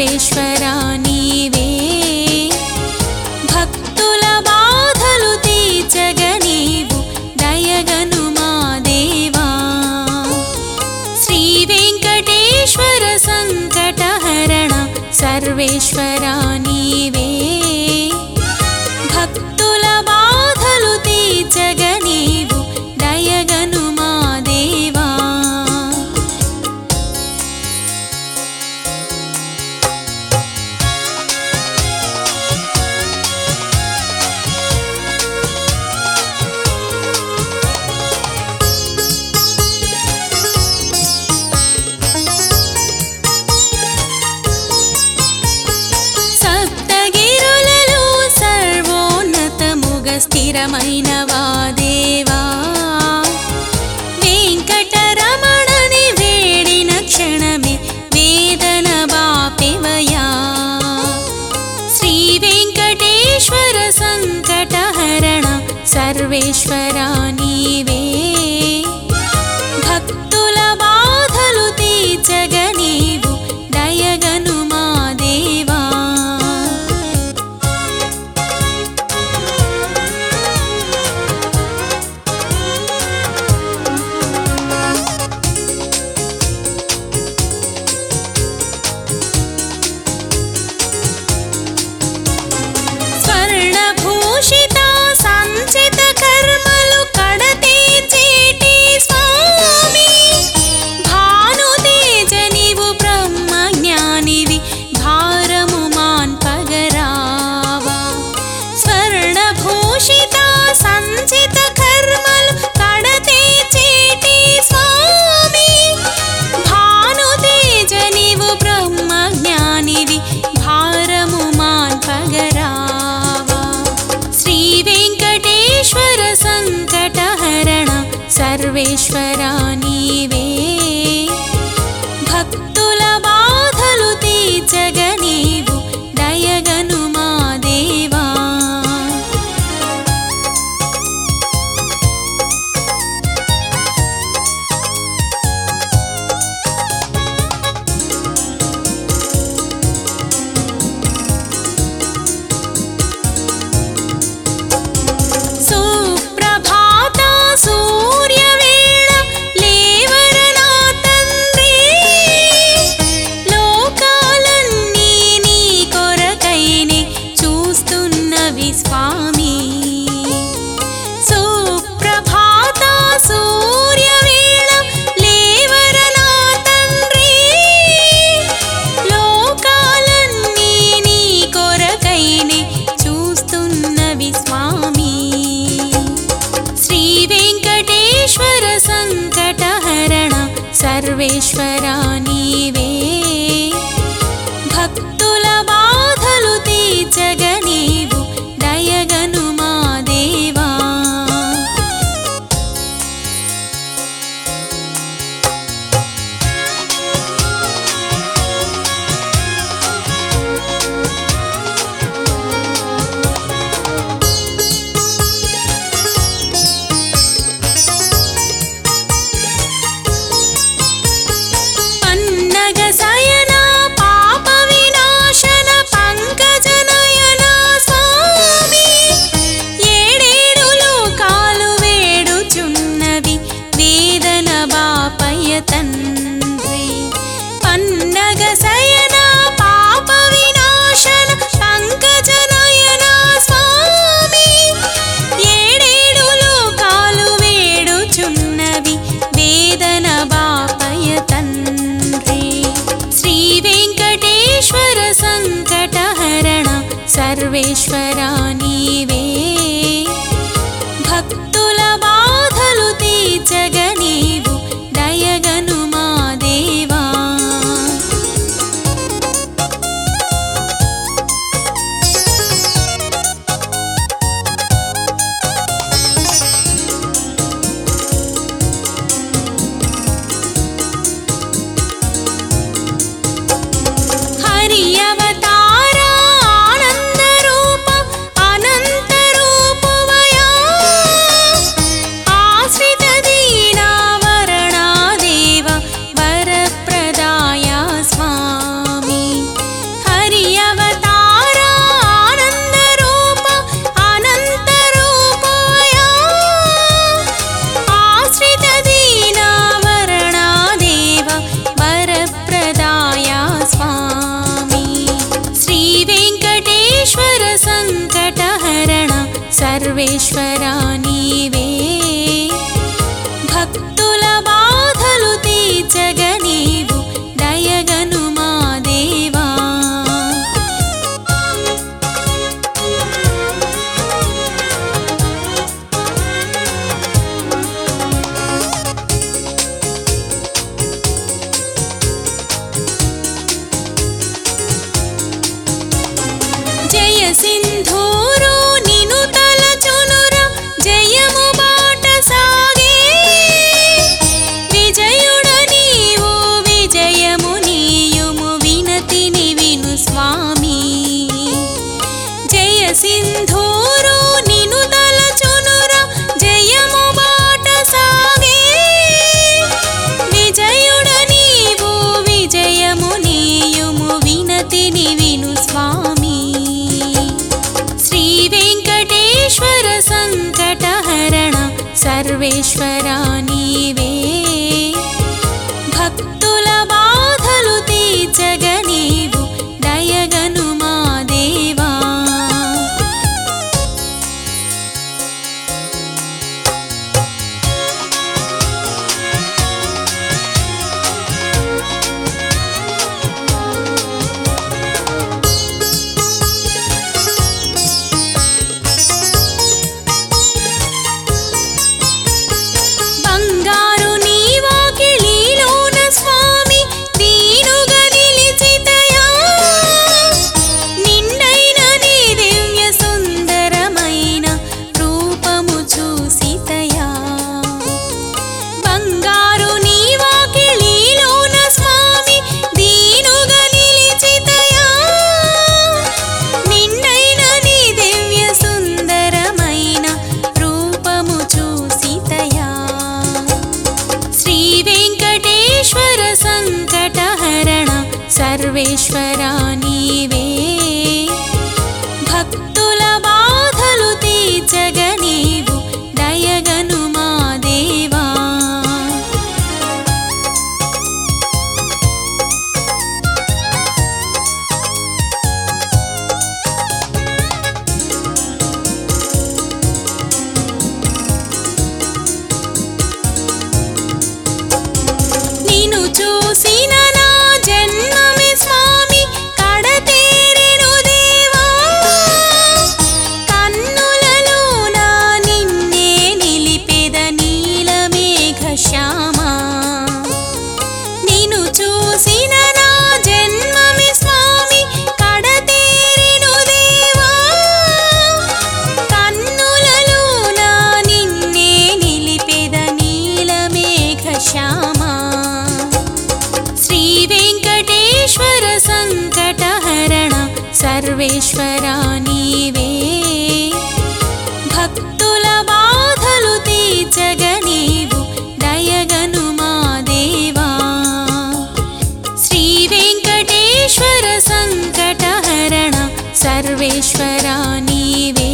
సర్వేశ్వరా నీవే భక్తుల బాధలు తీర్చగ నీవు దయగను మా దేవా శ్రీ వెంకటేశ్వర సంకటహరణ సర్వేశ్వరా నీవే భక్తుల బాధలు తీర్చగ నీవు దయగను మా దేవా సప్తగిరులలో సర్వోన్నతముగ స్థిరమైన వాదేవా వెంకటరమణని వేడిన క్షణమే వేదన బాపెవయా శ్రీ వెంకటేశ్వర సంకటహరణ సర్వేశ్వరా నీవే భక్తుల బాధలు తీర్చగ నీవు దయగను మా దేవా స్వర్ణభూషిత సంచిత కర్మలు కడతే చేటి స్వామి భానుతేజ నీవు బ్రహ్మ జ్ఞానివి భారము మాన్ పగరావా స్వర్ణభూషిత సంచిత కర్మలు కడతే చేటి స్వామి భానుతేజ నీవు బ్రహ్మ జ్ఞానివి భారము మాన్ పగరావా శ్రీ వెంకటేశ్వర సంకటహరణ సర్వేశ్వరా నీవే భక్తుల బాధలు తీర్చగ నీవు దయగను మా దేవా సుప్రభాత సూర్యవేళ లేవరనా తండ్రి లోకాలన్నీ నీ కొరకైనే చూస్తున్నవి స్వామి సుప్రభాత సూర్యవేళ లేవరనా తండ్రి లోకాలన్నీ నీ కొరకైనే చూస్తున్నవి స్వామి శ్రీ వెంకటేశ్వర సంకటహరణ సర్వేశ్వరా నీవే భక్తుల బాధలు తీర్చగ నీవు దయగను మా దేవా పన్నగ సయన పాప వినాశన పంకజనయన స్వామి ఏడేడు లోకాలు వేడుచున్నవి వేదన బాపయ్య తండ్రి పన్నగ సయన పాప వినాశన పంకజనయన స్వామి ఏడేడు లోకాలు వేడుచున్నవి వేదన బాపయ్య తండ్రి శ్రీ వెంకటేశ్వర సంకటహరణ సర్వేశ్వరా నీవే భక్తుల బాధలు తీర్చగ నీవు దయగను మా దేవా హరి అవతార ఆనంద రూప అనంత రూపవయా ఆశ్రిత దీన సర్వేశ్వరా నీవే భక్తుల బాధలు తీర్చగ నీవు దయగను మా దేవా నిన్ను చూసిన నా జన్మమే స్వామి కడతేరెను దేవా కన్నులలో నా నిన్నే నిలిపెద నీలమేఘ శ్యామా నిన్ను చూసిన నా జన్మమే స్వామి కడతేరెను దేవా కన్నులలో నా నిన్నే నిలిపెద నీలమేఘ శ్యామా శ్రీ వెంకటేశ్వర సంకటహరణ సర్వేశ్వరా నీవే భక్తుల బాధలు తీర్చగ నీవు దయగను మా దేవా శ్రీ వెంకటేశ్వర సంకటహరణ సర్వేశ్వరా నీవే